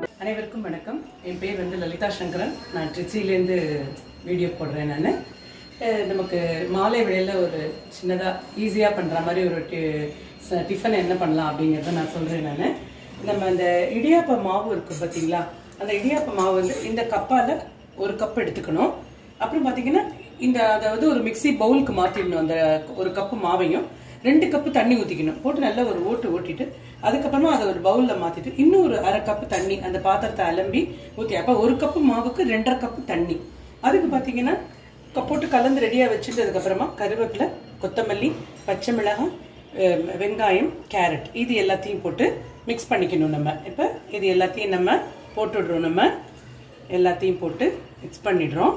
அனைவருக்கும் வணக்கம் என் பேர் வந்து லலிதா சங்கரன் நான் ட்ரிச்சிலேருந்து வீடியோ போடுறேன் நான் நமக்கு மாலை வேளையில் ஒரு சின்னதாக ஈஸியாக பண்ணுற மாதிரி ஒரு டி- ச- டிஃபன் என்ன பண்ணலாம் அப்படிங்கிறத நான் சொல்கிறேன் நான் நம்ம அந்த இடியாப்ப மாவு இருக்குது பார்த்தீங்களா அந்த இடியாப்ப மாவு வந்து இந்த கப்பால் ஒரு கப் எடுத்துக்கணும் அப்புறம் பார்த்தீங்கன்னா இந்த அதாவது ஒரு மிக்ஸி பவுலுக்கு மாற்றிடணும் அந்த ஒரு கப்பு மாவையும் ரெண்டு கப்பு தண்ணி ஊற்றிக்கணும் போட்டு நல்லா ஒரு ஓட்டு ஓட்டிட்டு அதுக்கப்புறமா அதை ஒரு பவுலில் மாற்றிட்டு இன்னும் ஒரு அரை கப்பு தண்ணி அந்த பாத்திரத்தை அலம்பி ஊற்றி அப்போ ஒரு கப்பு மாவுக்கு ரெண்டரை கப்பு தண்ணி அதுக்கு பார்த்தீங்கன்னா க- போட்டு கலந்து ரெடியாக வச்சுட்டதுக்கப்புறமா கருவேப்பிலை கொத்தமல்லி பச்சை மிளகாய் அஹ், வெங்காயம் கேரட் இது எல்லாத்தையும் போட்டு மிக்ஸ் பண்ணிக்கணும் நம்ம இப்போ இது எல்லாத்தையும் நம்ம போட்டுடுறோம் நம்ம எல்லாத்தையும் போட்டு மிக்ஸ் பண்ணிடுறோம்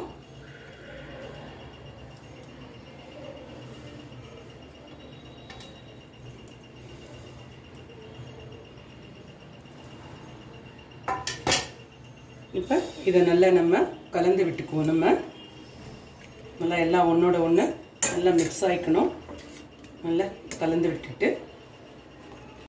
இப்போ இதை நல்லா நம்ம கலந்து விட்டுக்குவோம் நம்ம நல்லா எல்லாம் ஒன்றோட ஒன்று நல்லா மிக்ஸ் ஆகிக்கணும் நல்லா கலந்து விட்டுட்டு